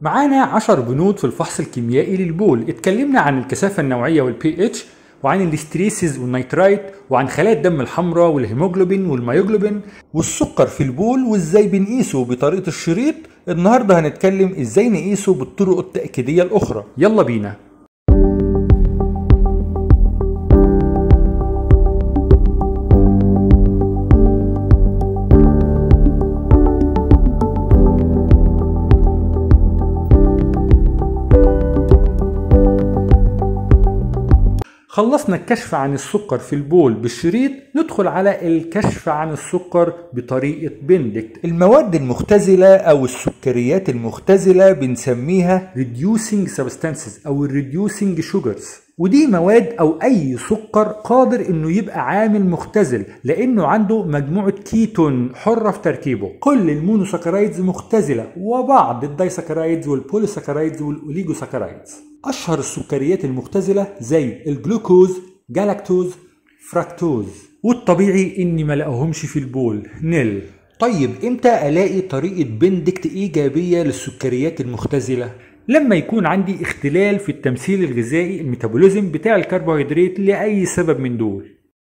معانا 10 بنود في الفحص الكيميائي للبول اتكلمنا عن الكثافة النوعية والبي اتش وعن الاستريسز والنيترايت وعن خلايا الدم الحمراء والهيموجلوبين والمايوجلوبين والسكر في البول وازاي بنقيسه بطريقة الشريط النهاردة هنتكلم ازاي نقيسه بالطرق التأكيدية الأخرى يلا بينا خلصنا الكشف عن السكر في البول بالشريط ندخل على الكشف عن السكر بطريقة بندكت المواد المختزلة أو السكريات المختزلة بنسميها reducing substances أو reducing sugars ودي مواد أو أي سكر قادر إنه يبقى عامل مختزل لأنه عنده مجموعة كيتون حرة في تركيبه كل المونوساكرايدز مختزلة وبعض الدايساكرايدز والبوليساكرايدز والأوليجوساكرايدز أشهر السكريات المختزلة زي الجلوكوز جالاكتوز فركتوز والطبيعي إني ما لاقوهمش في البول نل طيب امتى الاقي طريقة بندكت ايجابية للسكريات المختزلة؟ لما يكون عندي اختلال في التمثيل الغذائي الميتابوليزم بتاع الكربوهيدرات لأي سبب من دول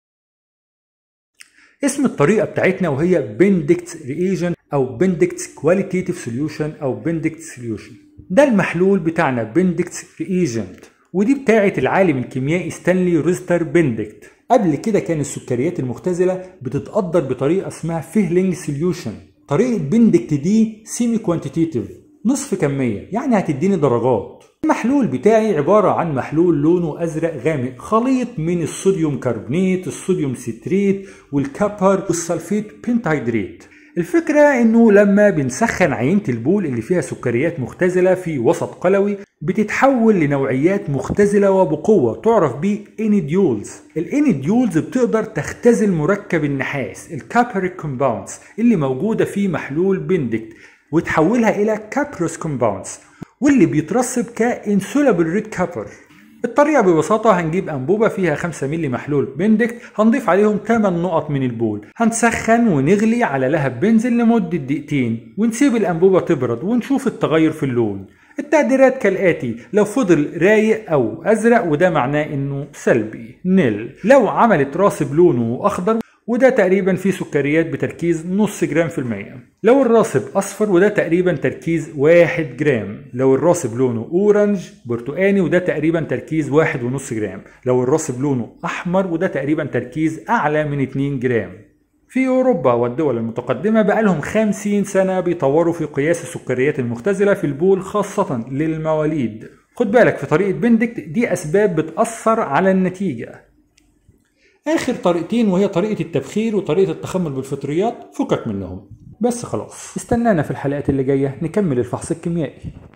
اسم الطريقة بتاعتنا وهي بندكت ريجن أو بندكت كواليتيتيف سوليوشن أو بندكت سوليوشن ده المحلول بتاعنا بندكت ريجنت ودي بتاعة العالم الكيميائي ستانلي روستر بندكت قبل كده كان السكريات المختزلة بتتقدر بطريقة اسمها فيهلينج سوليوشن طريقة بندكت دي سيمي كوانتيتيف نصف كمية يعني هتديني درجات المحلول بتاعي عبارة عن محلول لونه أزرق غامق خليط من الصوديوم كربونيت الصوديوم ستريت والكابر والسلفيت بنتهيدريت الفكرة انه لما بنسخن عينة البول اللي فيها سكريات مختزلة في وسط قلوي بتتحول لنوعيات مختزلة وبقوة تعرف ب انيديولز الانيديولز بتقدر تختزل مركب النحاس الكابريك كومباوندز اللي موجودة في محلول بندكت وتحولها الى كابروس كومباوندز واللي بيترسب كانسولابل ريد كابر الطريقة ببساطة هنجيب أنبوبة فيها 5 مللي محلول بندكت هنضيف عليهم 8 نقط من البول هنسخن ونغلي على لهب بنزين لمدة دقيقتين ونسيب الأنبوبة تبرد ونشوف التغير في اللون التقديرات كالآتي لو فضل رايق أو أزرق وده معناه إنه سلبي نل لو عملت راسب لونه أخضر وده تقريبا فيه سكريات بتركيز نص جرام في المية لو الراسب أصفر وده تقريبا تركيز واحد جرام لو الراسب لونه أورنج برتقاني وده تقريبا تركيز واحد ونص جرام لو الراسب لونه أحمر وده تقريبا تركيز أعلى من 2 جرام في أوروبا والدول المتقدمة بقالهم 50 سنة بيطوروا في قياس السكريات المختزلة في البول خاصة للمواليد خد بالك في طريقة بندكت دي أسباب بتأثر على النتيجة اخر طريقتين وهي طريقه التبخير وطريقه التخمر بالفطريات فكك منهم بس خلاص استنانا في الحلقات اللي جايه نكمل الفحص الكيميائي